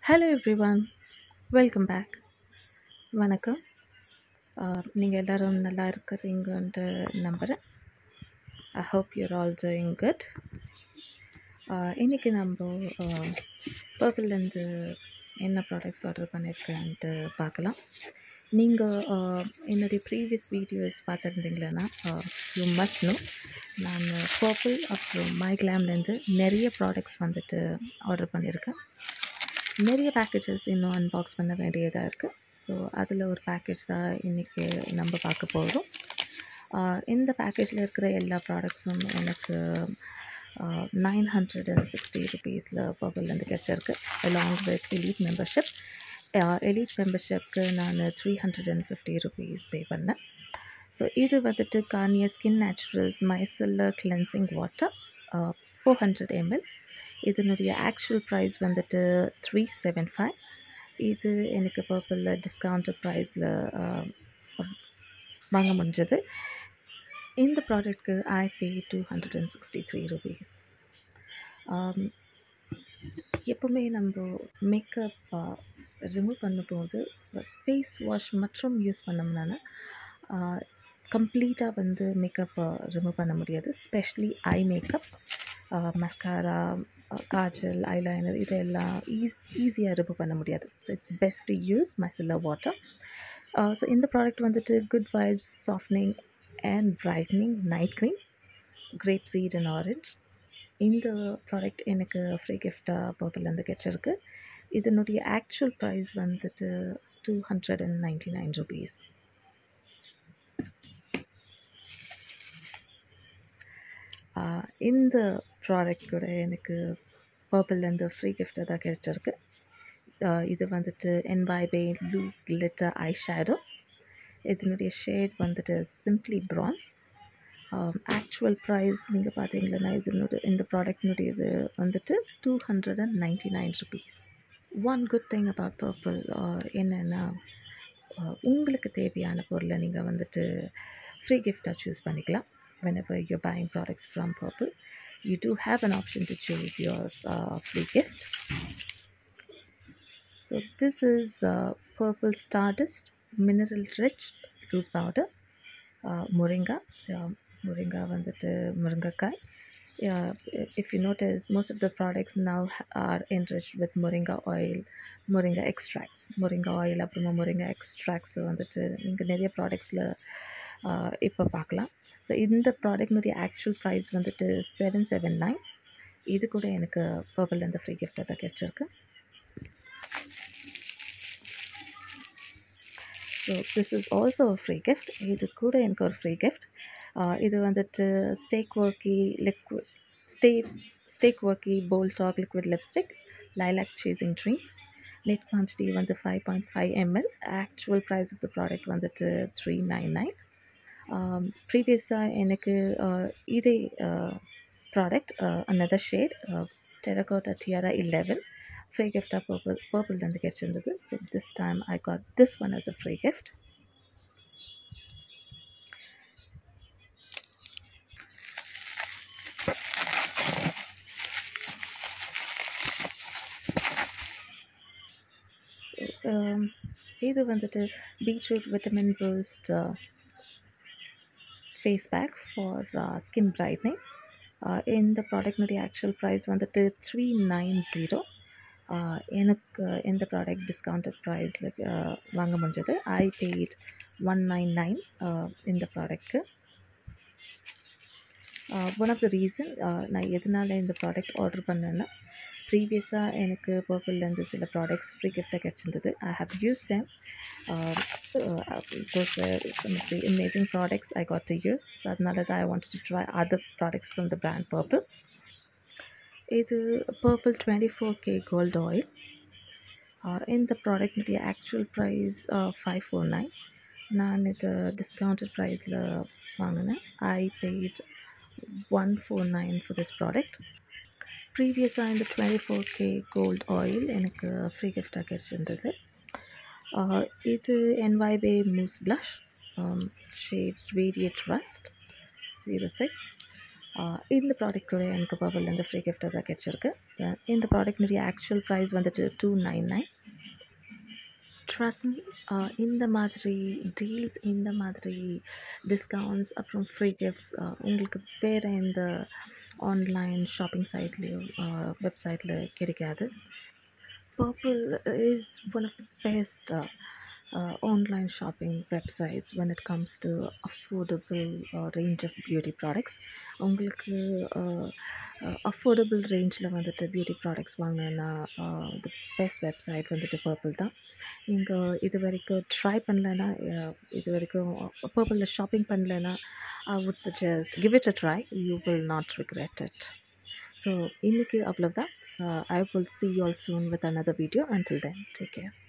Hello everyone welcome back வணக்கம் நீங்கள் எல்லோரும் நல்லா இருக்கிறீங்கன்ட்டு நம்புகிறேன் I hope you're all doing good இன்றைக்கி நம்ம பர்பிள்லேருந்து என்ன ப்ராடக்ட்ஸ் ஆர்டர் பண்ணியிருக்கேன்ட்டு பார்க்கலாம் நீங்கள் என்னுடைய ப்ரீவியஸ் வீடியோஸ் பார்த்துருந்தீங்களன்னா யூ மஸ்ட் நோ நான் பர்பிள் அப்புறம் மை கிளாம்லேருந்து நிறைய ப்ராடக்ட்ஸ் வந்துட்டு ஆர்டர் பண்ணியிருக்கேன் நிறைய பேக்கேஜஸ் இன்னும் அன்பாக்ஸ் பண்ண வேண்டியதாக இருக்குது ஸோ அதில் ஒரு பேக்கேஜ் தான் இன்றைக்கி நம்ம பார்க்க போகிறோம் இந்த பேக்கேஜில் இருக்கிற எல்லா ப்ராடக்ட்ஸும் எனக்கு நைன் ஹண்ட்ரட் அண்ட் சிக்ஸ்டி ருபீஸில் பர்பிள்லேருந்து கிடச்சிருக்கு along with elite membership elite மெம்பர்ஷிப்க்கு நான் three hundred and fifty rupees pay பண்ணேன் ஸோ இது வந்துட்டு Garnier skin naturals micellar cleansing water four hundred ML இதனுடைய ஆக்சுவல் ப்ரைஸ் வந்துட்டு த்ரீ செவன் ஃபைவ் இது எனக்கு பர்பிளில் டிஸ்கவுண்ட் ப்ரைஸில் வாங்க முடிஞ்சது இந்த ப்ராடக்ட்க்கு I pay two hundred and sixty three rupees எப்போவுமே நம்ம மேக்கப் ரிமூவ் பண்ணும்போது ஃபேஸ் வாஷ் மற்றும் யூஸ் பண்ணோம்னா கம்ப்ளீட்டாக வந்து மேக்கப் ரிமூவ் பண்ண முடியாது specially eye makeup mascara kajal eyeliner இதெல்லாம் ஈஸ் ஈஸியாக ரிமூவ் பண்ண முடியாது so it's best to use micellar water so இந்த ப்ராடக்ட் வந்துட்டு good vibes softening and brightening night cream grape seed and orange இந்த ப்ராடக்ட் எனக்கு ஃப்ரீ கிஃப்டாக பர்பிள்லேருந்து கிடச்சிருக்கு இதனுடைய ஆக்சுவல் ப்ரைஸ் வந்துட்டு two hundred and ninety nine rupees இந்த ப்ராடக்ட் கூட எனக்கு பர்பிள்லேருந்து ஃப்ரீ கிஃப்டாக தான் கிடச்சிருக்கு இது வந்துட்டு NY Bae loose glitter eye shadow இதனுடைய ஷேட் வந்துட்டு சிம்ப்ளி ப்ரான்ஸ் ஆக்சுவல் ப்ரைஸ் நீங்கள் பார்த்தீங்கன்னா இதனுடைய இந்த ப்ராடக்ட்னுடைய இது வந்துட்டு two hundred and ninety nine rupees one good thing about Purple என்னென்னா உங்களுக்கு தேவையான பொருளை நீங்கள் வந்துட்டு ஃப்ரீ கிஃப்டாக சூஸ் பண்ணிக்கலாம் whenever you're buying products from Purple. You do have an option to choose your uh, free gift. So this is uh, Purple Stardust Mineral Rich Loose Powder, uh, Moringa, uh, Moringa வந்துட்டு முருங்கைக்காய் uh, if you notice most of the products now are enriched with moringa oil moringa extracts moringa oil அப்புறமா moringa extracts வந்துட்டு நீங்கள் நிறைய ப்ராடக்ட்ஸில் இப்போ பார்க்கலாம் so இந்த ப்ராடக்ட்னுடைய ஆக்சுவல் ப்ரைஸ் வந்துட்டு செவன் செவன் நைன் இது கூட எனக்கு பர்பிள்லேருந்து ஃப்ரீ கிஃப்டாக தான் கிடச்சிருக்கு so this is also free gift இது கூட எனக்கு ஒரு ஃப்ரீ கிஃப்ட் இது வந்துட்டு stay quirky liquid stay stay quirky bold talk liquid lipstick lilac seizing dreams net quantity வந்து five point five ML actual price of the product வந்துட்டு three nine nine ப்ரீவியஸாக எனக்கு இதே product another shade terracotta டியாரா eleven free கிஃப்டாக Purple பர்பிள்லேருந்து கிடச்சிருந்தது so this time I got this one as a free gift இது வந்துட்டு beetroot vitamin boost face pack for skin brightening இந்த ப்ராடக்ட்னுடைய ஆக்சுவல் ப்ரைஸ் வந்துட்டு த்ரீ நைன் ஜீரோ எனக்கு இந்த ப்ராடக்ட் டிஸ்கவுண்டட் ப்ரைஸில் வாங்க முடிஞ்சது I paid one nine nine இந்த ப்ராடக்ட்க்கு ஒன் ஆஃப் த ரீசன் நான் எதனால் இந்த ப்ராடக்ட் ஆர்டர் பண்ணேன்னா ப்ரீவியஸாக எனக்கு பர்பிள்லேருந்து சில ப்ராடக்ட்ஸ் ஃப்ரீ கிஃப்டாக கிடச்சிருந்தது I have use them those some of the amazing products I got to use so அதனால தான் I want to try other products from the brand Purple இது Purple twenty four K gold oil இந்த ப்ராடக்ட்னுடைய actual price five four nine நான் இது discounted ப்ரைஸில் வாங்கினேன் I paid one four nine for this product ப்ரீவியஸாக இந்த twenty four K gold oil எனக்கு ஃப்ரீ கிஃப்டாக கிடச்சிருந்தது இது NY Bae mousse blush shade radiant rust zero six இந்த ப்ராடக்ட் கூட எனக்கு பர்பிள்லேருந்து ஃப்ரீ கிஃப்டாக தான் கிடச்சிருக்கு அஹ் இந்த ப்ராடக்ட்னுடைய ஆக்சுவல் ப்ரைஸ் வந்துட்டு two nine nine trust me இந்த மாதிரி டீல்ஸ் இந்த மாதிரி டிஸ்கவுண்ட்ஸ் அப்புறம் ஃப்ரீ கிஃப்ட்ஸ் உங்களுக்கு வேறு எந்த ஆன்லைன் ஷாப்பிங் சைட்லேயோ வெப்சைட்டில் கிடைக்காது Purple is one of the best uh, uh, online shopping websites when it comes to affordable uh, range of beauty products. உங்களுக்கு அஃபோர்டபுள் ரேஞ்சில் வந்துட்டு பியூட்டி ப்ராடக்ட்ஸ் வாங்கினேன்னா தி பெஸ்ட் வெப்சைட் வந்துட்டு பர்பிள் தான் நீங்கள் இது வரைக்கும் ட்ரை பண்ணலைன்னா இது வரைக்கும் பர்பிளில் ஷாப்பிங் பண்ணலைன்னா I would suggest give it a try you will not regret it so இன்றைக்கி அவ்வளோதான் I will see you all soon with another video. Until then, take care.